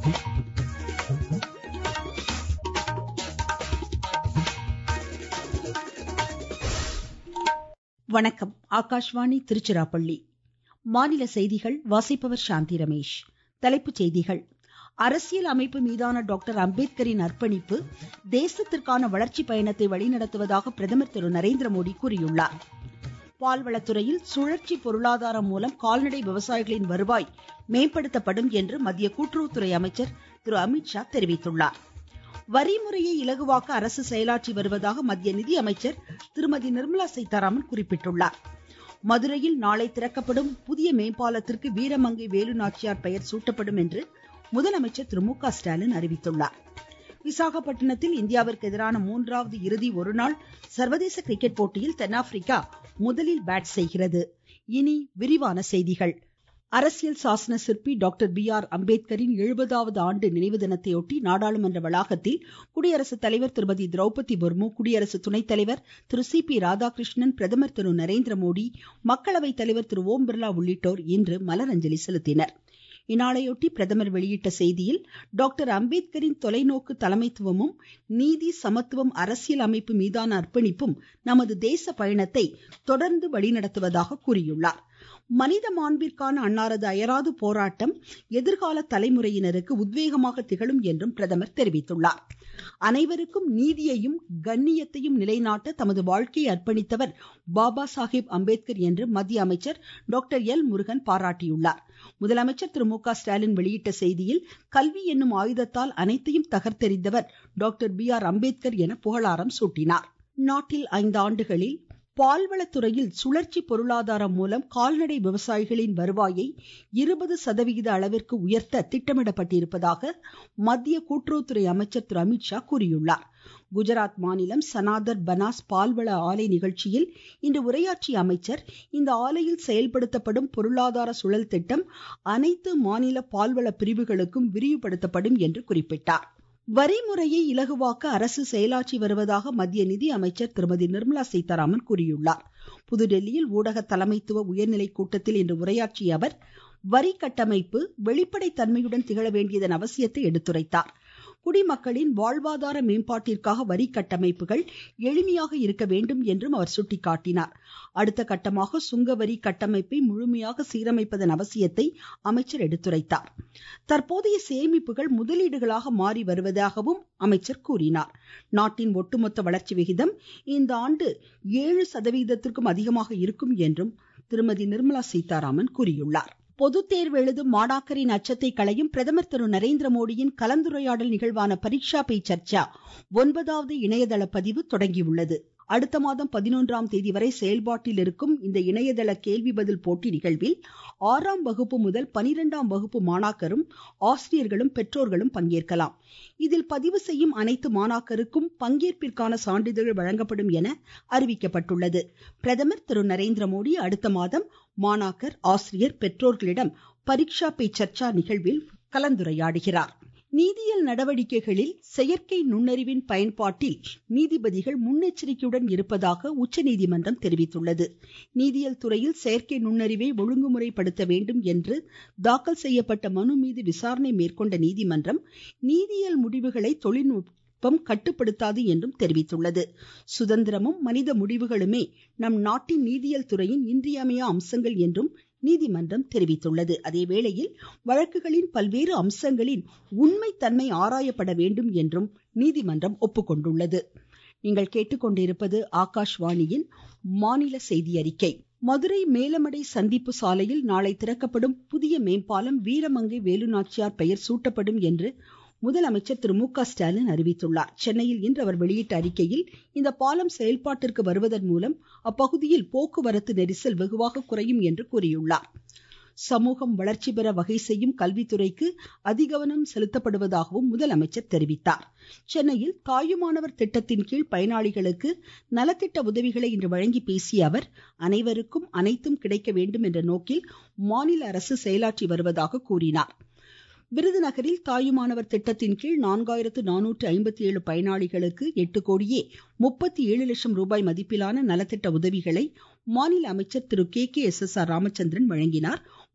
வணக்கம் ஆகாஷ்வாணி திருச்சிராப்பள்ளி மாநில செய்திகள் வாசிப்பவர் சாந்தி ரமேஷ் தலைப்புச் செய்திகள் அரசியல் அமைப்பு மீதான டாக்டர் அம்பேத்கரின் அர்ப்பணிப்பு தேசத்திற்கான வளர்ச்சி பயணத்தை வழிநடத்துவதாக பிரதமர் திரு நரேந்திர மோடி கூறியுள்ளார் பால்வளத்துறையில் சுழற்சி பொருளாதாரம் மூலம் கால்நடை விவசாயிகளின் வருவாய் மேம்படுத்தப்படும் என்று மத்திய கூட்டுறவுத்துறை அமைச்சர் திரு அமித்ஷா தெரிவித்துள்ளார் வரி முறையை இலகுவாக்க அரசு செயலாற்றி வருவதாக மத்திய நிதி அமைச்சர் திருமதி நிர்மலா சீதாராமன் குறிப்பிட்டுள்ளார் மதுரையில் நாளை திறக்கப்படும் புதிய மேம்பாலத்திற்கு வீரமங்கை வேலு நாச்சியார் பெயர் சூட்டப்படும் என்று முதலமைச்சர் திரு மு க ஸ்டாலின் அறிவித்துள்ளார் விசாகப்பட்டினத்தில் இந்தியாவிற்கு எதிரான மூன்றாவது இறுதி ஒருநாள் சர்வதேச கிரிக்கெட் போட்டியில் தென்னாப்பிரிக்கா முதலில் பேட் செய்கிறது இனி விரிவான செய்திகள் அரசியல் சாசன சிற்பி டாக்டர் பி ஆர் அம்பேத்கரின் எழுபதாவது ஆண்டு நினைவு தினத்தையொட்டி நாடாளுமன்ற வளாகத்தில் குடியரசுத் தலைவர் திருமதி திரௌபதி முர்மு குடியரசு துணைத் தலைவர் திரு சி பி ராதாகிருஷ்ணன் பிரதமர் திரு நரேந்திர மோடி மக்களவைத் தலைவர் திரு ஓம் பிர்லா உள்ளிட்டோர் இன்று மலரஞ்சலி செலுத்தினர் இந்நாளையொட்டி பிரதமர் வெளியிட்ட செய்தியில் டாக்டர் அம்பேத்கரின் தொலைநோக்கு தலைமைத்துவமும் நீதி சமத்துவம் அரசியல் அமைப்பு மீதான அர்ப்பணிப்பும் நமது தேச பயணத்தை தொடர்ந்து வழிநடத்துவதாக கூறியுள்ளார் மனித மாண்பிற்கான அன்னாரது அயராது போராட்டம் எதிர்கால தலைமுறையினருக்கு உத்வேகமாக திகழும் என்றும் பிரதமர் தெரிவித்துள்ளார் அனைவருக்கும் நீதியையும் கண்ணியத்தையும் நிலைநாட்ட தமது வாழ்க்கையை அர்ப்பணித்தவர் பாபா சாஹேப் அம்பேத்கர் என்று மத்திய அமைச்சர் டாக்டர் எல் முருகன் பாராட்டியுள்ளார் முதலமைச்சர் திரு மு க ஸ்டாலின் வெளியிட்ட செய்தியில் கல்வி என்னும் ஆயுதத்தால் அனைத்தையும் தகர்த்தெறிந்தவர் டாக்டர் பி ஆர் அம்பேத்கர் என புகழாரம் சூட்டினார் நாட்டில் ஐந்து ஆண்டுகளில் பால்வளத்துறையில் சுழற்சி பொருளாதாரம் மூலம் கால்நடை விவசாயிகளின் வருவாயை இருபது சதவிகித அளவிற்கு உயர்த்த திட்டமிடப்பட்டிருப்பதாக மத்திய கூட்டுறவுத்துறை அமைச்சர் திரு அமித்ஷா கூறியுள்ளார் குஜராத் மாநிலம் சனாதர் பனாஸ் பால்வள ஆலை நிகழ்ச்சியில் இன்று உரையாற்றிய அமைச்சர் இந்த ஆலையில் செயல்படுத்தப்படும் பொருளாதார சுழல் திட்டம் அனைத்து மாநில பால்வள பிரிவுகளுக்கும் விரிவுபடுத்தப்படும் என்று குறிப்பிட்டார் வரி முறையை இலகுவாக்க அரசு செயலாற்றி வருவதாக மத்திய நிதி அமைச்சர் திருமதி நிர்மலா சீதாராமன் கூறியுள்ளார் புதுடெல்லியில் ஊடக தலைமைத்துவ உயர்நிலை கூட்டத்தில் இன்று உரையாற்றிய அவர் வரி கட்டமைப்பு வெளிப்படை தன்மையுடன் திகழ வேண்டியதன் அவசியத்தை எடுத்துரைத்தார் குடிமக்களின் வாழ்வாதார மேம்பாட்டிற்காக வரி கட்டமைப்புகள் எளிமையாக இருக்க வேண்டும் என்றும் அவர் சுட்டிக்காட்டினார் அடுத்த கட்டமாக சுங்க வரி கட்டமைப்பை முழுமையாக சீரமைப்பதன் அவசியத்தை அமைச்சர் எடுத்துரைத்தார் தற்போதைய சேமிப்புகள் முதலீடுகளாக மாறி வருவதாகவும் அமைச்சர் கூறினார் நாட்டின் ஒட்டுமொத்த வளர்ச்சி விகிதம் இந்த ஆண்டு ஏழு சதவீதத்திற்கும் அதிகமாக இருக்கும் என்றும் திருமதி நிர்மலா சீதாராமன் கூறியுள்ளார் பொதுத் தேர்வு எழுதும் மாணாக்கரின் அச்சத்தை களையும் பிரதமர் திரு நரேந்திர மோடியின் கலந்துரையாடல் நிகழ்வான பரீட்சா பே சர்ச்சா ஒன்பதாவது இணையதள பதிவு தொடங்கியுள்ளது அடுத்த மாதம் பதினொன்றாம் தேதி வரை செயல்பாட்டில் இருக்கும் இந்த இணையதள கேள்வி பதில் போட்டி நிகழ்வில் ஆறாம் வகுப்பு முதல் பனிரெண்டாம் வகுப்பு மாணாக்கரும் ஆசிரியர்களும் பெற்றோர்களும் பங்கேற்கலாம் இதில் பதிவு செய்யும் அனைத்து மாணாக்கருக்கும் பங்கேற்பிற்கான சான்றிதழ் வழங்கப்படும் என அறிவிக்கப்பட்டுள்ளது பிரதமர் திரு நரேந்திர மோடி அடுத்த மாதம் மாணாக்கர் ஆசிரியர் பெற்றோர்களிடம் பரீட்சா பே சர்ச்சா நிகழ்வில் கலந்துரையாடுகிறார் நீதியியல் நடவடிக்கைகளில் செயற்கை நுண்ணறிவின் பயன்பாட்டில் நீதிபதிகள் முன்னெச்சரிக்கையுடன் இருப்பதாக உச்சநீதிமன்றம் தெரிவித்துள்ளது நீதியியல் துறையில் செயற்கை நுண்ணறிவை ஒழுங்குமுறைப்படுத்த வேண்டும் என்று தாக்கல் செய்யப்பட்ட மனு மீது விசாரணை மேற்கொண்ட நீதிமன்றம் நீதியியல் முடிவுகளை தொழில்நுட்ப நுட்பம் கட்டுப்படுத்தாது என்றும் தெரிவித்துள்ளது சுதந்திரமும் மனித முடிவுகளுமே நம் நாட்டின் நீதியியல் துறையின் இன்றியமையா அம்சங்கள் என்றும் நீதிமன்றம் தெரிவித்துள்ளது அதேவேளையில் வழக்குகளின் பல்வேறு அம்சங்களின் உண்மைத்தன்மை ஆராயப்பட வேண்டும் என்றும் நீதிமன்றம் ஒப்புக்கொண்டுள்ளது நீங்கள் கேட்டுக்கொண்டிருப்பது ஆகாஷ்வாணியின் மாநில செய்தி அறிக்கை மதுரை மேலமடை சந்திப்பு சாலையில் நாளை திறக்கப்படும் புதிய மேம்பாலம் வீரமங்கை வேலுநாச்சியார் பெயர் சூட்டப்படும் என்று முதலமைச்சர் திரு மு க ஸ்டாலின் அறிவித்துள்ளார் சென்னையில் இன்று அவர் வெளியிட்ட அறிக்கையில் இந்த பாலம் செயல்பாட்டிற்கு வருவதன் மூலம் அப்பகுதியில் போக்குவரத்து நெரிசல் வெகுவாக குறையும் என்று கூறியுள்ளார் சமூகம் வளர்ச்சி பெற வகை செய்யும் கல்வித்துறைக்கு அதிகவனம் செலுத்தப்படுவதாகவும் முதலமைச்சர் தெரிவித்தார் சென்னையில் தாயுமானவர் திட்டத்தின் கீழ் பயனாளிகளுக்கு நலத்திட்ட உதவிகளை இன்று வழங்கி பேசிய அவர் அனைவருக்கும் அனைத்தும் கிடைக்க வேண்டும் என்ற நோக்கில் மாநில அரசு செயலாற்றி வருவதாக கூறினார் விருதுநகரில் தாயுமானவர் திட்டத்தின் கீழ் நான்காயிரத்து நானூற்று ஐம்பத்தி ஏழு பயனாளிகளுக்கு எட்டு கோடியே முப்பத்தி ஏழு லட்சம் ரூபாய் மதிப்பிலான நலத்திட்ட உதவிகளை மாநில அமைச்சர் Thiru K K S S R Ramachandran வழங்கினார்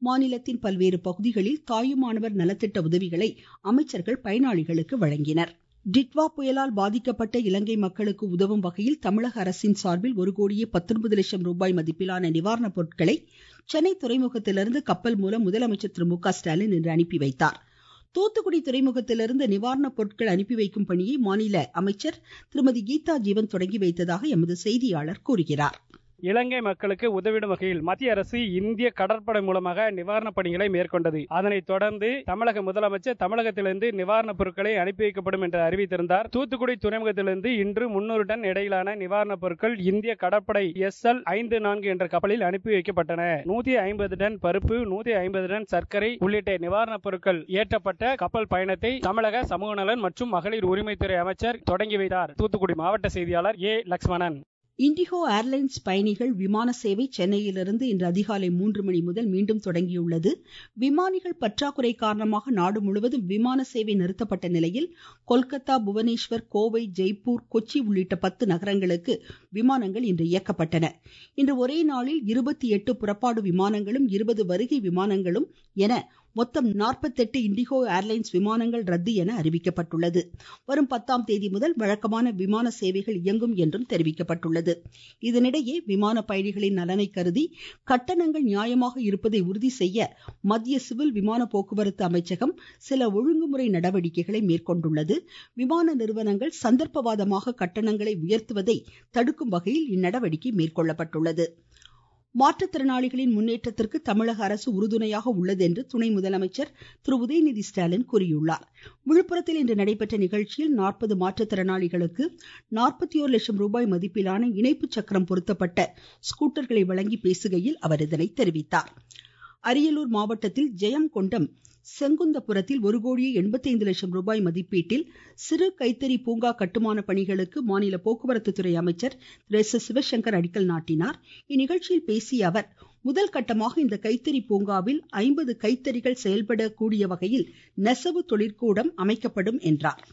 மாநிலத்தின் பல்வேறு பகுதிகளில் தாயுமானவர் நலத்திட்ட உதவிகளை அமைச்சர்கள் பயனாளிகளுக்கு வழங்கினர் டிட்வா புயலால் பாதிக்கப்பட்ட இலங்கை மக்களுக்கு உதவும் வகையில் தமிழக அரசின் சார்பில் ஒரு கோடியே பத்தொன்பது லட்சம் ரூபாய் மதிப்பிலான நிவாரணப் பொருட்களை சென்னை துறைமுகத்திலிருந்து கப்பல் மூலம் முதலமைச்சர் திரு மு க ஸ்டாலின் இன்று அனுப்பி வைத்தார் தூத்துக்குடி துறைமுகத்திலிருந்து நிவாரணப் பொருட்கள் அனுப்பி வைக்கும் பணியை மாநில அமைச்சர் திருமதி கீதா ஜீவன் தொடங்கி வைத்ததாக எமது செய்தியாளர் கூறுகிறார் இலங்கை மக்களுக்கு உதவிடும் வகையில் மத்திய அரசு இந்திய கடற்படை மூலமாக நிவாரணப் பணிகளை மேற்கொண்டது அதனைத் தொடர்ந்து தமிழக முதலமைச்சர் தமிழகத்திலிருந்து நிவாரணப் பொருட்களை அனுப்பி வைக்கப்படும் என்று அறிவித்திருந்தார் தூத்துக்குடி துறைமுகத்திலிருந்து இன்று முன்னூறு டன் இடையிலான நிவாரணப் பொருட்கள் இந்திய கடற்படை எஸ் எல் ஐந்து நான்கு என்ற கப்பலில் அனுப்பி வைக்கப்பட்டன நூத்தி ஐம்பது டன் பருப்பு நூத்தி ஐம்பது டன் சர்க்கரை உள்ளிட்ட நிவாரணப் பொருட்கள் ஏற்றப்பட்ட கப்பல் பயணத்தை தமிழக சமூக நலன் மற்றும் மகளிர் உரிமைத்துறை அமைச்சர் தொடங்கி வைத்தார் தூத்துக்குடி மாவட்ட செய்தியாளர் ஏ லக்ஷ்மணன் இண்டிகோ ஏர்லைன்ஸ் பயணிகள் விமான சேவை சென்னையிலிருந்து இன்று அதிகாலை மூன்று மணி முதல் மீண்டும் தொடங்கியுள்ளது விமானிகள் பற்றாக்குறை காரணமாக நாடு முழுவதும் விமான சேவை நிறுத்தப்பட்ட நிலையில் கொல்கத்தா புவனேஸ்வர் கோவை ஜெய்ப்பூர் கொச்சி உள்ளிட்ட பத்து நகரங்களுக்கு விமானங்கள் இன்று இயக்கப்பட்டன இன்று ஒரே நாளில் இருபத்தி எட்டு புறப்பாடு விமானங்களும் இருபது வருகை விமானங்களும் என மொத்தம் நாற்பத்தெட்டு இண்டிகோ ஏர்லைன்ஸ் விமானங்கள் ரத்து என அறிவிக்கப்பட்டுள்ளது வரும் பத்தாம் தேதி முதல் வழக்கமான விமான சேவைகள் இயங்கும் என்றும் தெரிவிக்கப்பட்டுள்ளது இதனிடையே விமான பயணிகளின் நலனை கருதி கட்டணங்கள் நியாயமாக இருப்பதை உறுதி செய்ய மத்திய சிவில் விமான போக்குவரத்து அமைச்சகம் சில ஒழுங்குமுறை நடவடிக்கைகளை மேற்கொண்டுள்ளது விமான நிறுவனங்கள் சந்தர்ப்பவாதமாக கட்டணங்களை உயர்த்துவதை தடுக்கும் வகையில் இந்நடவடிக்கை மேற்கொள்ளப்பட்டுள்ளது மாற்றுத்திறனாளிகளின் முன்னேற்றத்திற்கு தமிழக அரசு உறுதுணையாக உள்ளது என்று துணை முதலமைச்சர் திரு உதயநிதி ஸ்டாலின் கூறியுள்ளார் விழுப்புரத்தில் இன்று நடைபெற்ற நிகழ்ச்சியில் நாற்பது மாற்றுத்திறனாளிகளுக்கு நாற்பத்தி ஓரு லட்சம் ரூபாய் மதிப்பிலான இணைப்பு சக்கரம் பொருத்தப்பட்ட ஸ்கூட்டர்களை வழங்கி பேசுகையில் அவர் இதனை தெரிவித்தார் அரியலூர் மாவட்டத்தில் ஜெயம் கொண்டம் செங்குந்தபுரத்தில் ஒரு கோடியே எண்பத்தைந்து லட்சம் ரூபாய் மதிப்பீட்டில் சிறு கைத்தறி பூங்கா கட்டுமான பணிகளுக்கு மாநில போக்குவரத்து துறை அமைச்சர் திரு எஸ் எஸ் சிவசங்கர் அடிக்கல் நாட்டினார் இந்நிகழ்ச்சியில் பேசிய அவர் முதல் கட்டமாக இந்த கைத்தறி பூங்காவில் ஐம்பது கைத்தறிகள் செயல்படக்கூடிய வகையில் நெசவு தொழிற்கூடம் அமைக்கப்படும் என்றார்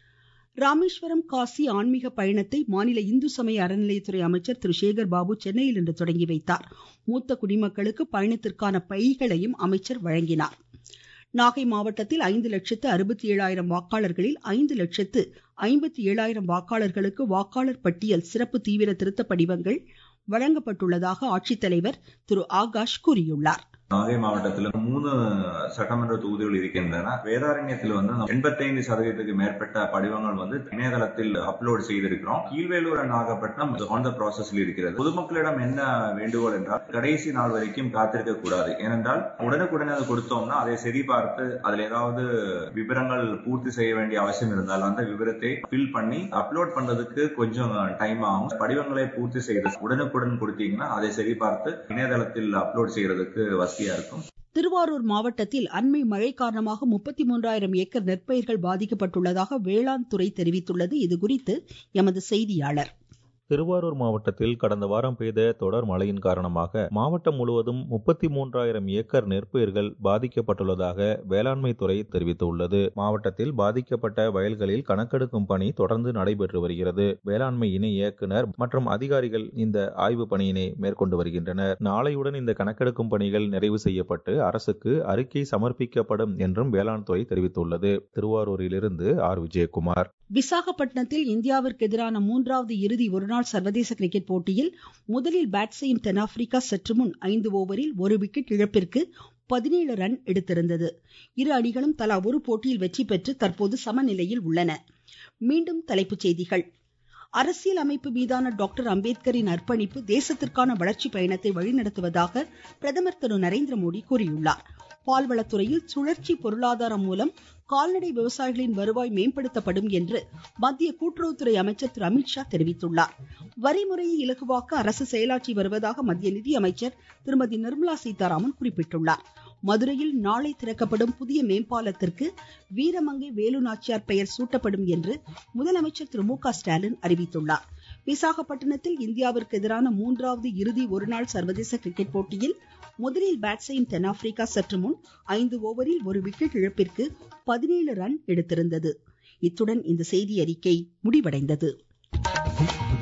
ராமேஸ்வரம் காசி ஆன்மீக பயணத்தை மாநில இந்து சமய அறநிலையத்துறை அமைச்சர் திரு சேகர் பாபு சென்னையில் இன்று தொடங்கி வைத்தார் மூத்த குடிமக்களுக்கு பயணத்திற்கான பைகளையும் அமைச்சர் வழங்கினார் நாகை மாவட்டத்தில் ஐந்து லட்சத்து அறுபத்தி ஏழாயிரம் வாக்காளர்களில் ஐந்து லட்சத்து ஐம்பத்தி ஏழாயிரம் வாக்காளர்களுக்கு வாக்காளர் பட்டியல் சிறப்பு தீவிர திருத்த படிவங்கள் வழங்கப்பட்டுள்ளதாக ஆட்சித்தலைவர் திரு ஆகாஷ் கூறியுள்ளார் நாகை மாவட்டத்தில் மூணு சட்டமன்ற தொகுதிகள் இருக்கின்றன வேதாரண்யத்தில் வந்து எண்பத்தைந்து சதவீதத்துக்கு மேற்பட்ட படிவங்கள் வந்து இணையதளத்தில் அப்லோட் செய்திருக்கிறோம் கீழ்வேலூர் நாகப்பட்டினம் ஆன் த ப்ராசஸில் இருக்கிறது பொதுமக்களிடம் என்ன வேண்டுகோள் என்றால் கடைசி நாள் வரைக்கும் காத்திருக்க கூடாது ஏனென்றால் உடனுக்குடனே அதை கொடுத்தோம்னா அதை சரி பார்த்து அதில் ஏதாவது விவரங்கள் பூர்த்தி செய்ய வேண்டிய அவசியம் இருந்தால் அந்த விவரத்தை ஃபில் பண்ணி அப்லோட் பண்றதுக்கு கொஞ்சம் டைம் ஆகும் படிவங்களை பூர்த்தி செய்து உடனுக்குடன் கொடுத்தீங்கன்னா அதை சரி பார்த்து இணையதளத்தில் அப்லோட் செய்யறதுக்கு வசதி வசதியா இருக்கும் திருவாரூர் மாவட்டத்தில் அண்மை மழை காரணமாக முப்பத்தி மூன்றாயிரம் ஏக்கர் நெற்பயிர்கள் பாதிக்கப்பட்டுள்ளதாக வேளாண் துறை தெரிவித்துள்ளது இதுகுறித்து எமது செய்தியாளர் திருவாரூர் மாவட்டத்தில் கடந்த வாரம் பெய்த தொடர் மழையின் காரணமாக மாவட்டம் முழுவதும் முப்பத்தி மூன்றாயிரம் ஏக்கர் நெற்பயிர்கள் பாதிக்கப்பட்டுள்ளதாக வேளாண்மை துறை தெரிவித்துள்ளது மாவட்டத்தில் பாதிக்கப்பட்ட வயல்களில் கணக்கெடுக்கும் பணி தொடர்ந்து நடைபெற்று வருகிறது வேளாண்மை இணை இயக்குனர் மற்றும் அதிகாரிகள் இந்த ஆய்வு பணியினை மேற்கொண்டு வருகின்றனர் நாளையுடன் இந்த கணக்கெடுக்கும் பணிகள் நிறைவு செய்யப்பட்டு அரசுக்கு அறிக்கை சமர்ப்பிக்கப்படும் என்றும் வேளாண் துறை தெரிவித்துள்ளது திருவாரூரிலிருந்து ஆர் விஜயகுமார் விசாகப்பட்டினத்தில் இந்தியாவிற்கு எதிரான மூன்றாவது இறுதி ஒருநாள் சர்வதேச கிரிக்கெட் போட்டியில் முதலில் பேட் செய்யும் தென்னாப்பிரிக்கா சற்று முன் ஐந்து ஓவரில் ஒரு விக்கெட் இழப்பிற்கு பதினேழு ரன் எடுத்திருந்தது இரு அணிகளும் தலா ஒரு போட்டியில் வெற்றி பெற்று தற்போது சமநிலையில் உள்ளன மீண்டும் தலைப்புச் செய்திகள் அரசியல் அமைப்பு மீதான டாக்டர் அம்பேத்கரின் அர்ப்பணிப்பு தேசத்திற்கான வளர்ச்சி பயணத்தை வழிநடத்துவதாக பிரதமர் திரு நரேந்திர மோடி கூறியுள்ளார் பால்வளத்துறையில் சுழற்சி பொருளாதாரம் மூலம் கால்நடை விவசாயிகளின் வருவாய் மேம்படுத்தப்படும் என்று மத்திய கூட்டுறவுத்துறை அமைச்சர் திரு அமித்ஷா தெரிவித்துள்ளார் வரிமுறையை இலகுவாக்க அரசு செயலாற்றி வருவதாக மத்திய நிதியமைச்சர் திருமதி நிர்மலா சீதாராமன் குறிப்பிட்டுள்ளார் மதுரையில் நாளை திறக்கப்படும் புதிய மேம்பாலத்திற்கு வீரமங்கை வேலு நாச்சியார் பெயர் சூட்டப்படும் என்று முதலமைச்சர் திரு மு க ஸ்டாலின் அறிவித்துள்ளார் விசாகப்பட்டினத்தில் இந்தியாவிற்கு எதிரான மூன்றாவது இறுதி ஒருநாள் சர்வதேச கிரிக்கெட் போட்டியில் முதலில் பேட் செய்யும் தென்னாப்பிரிக்கா சற்று முன் ஐந்து ஓவரில் ஒரு விக்கெட் இழப்பிற்கு பதினேழு ரன் எடுத்திருந்தது இத்துடன் இந்த செய்தி அறிக்கை முடிவடைந்தது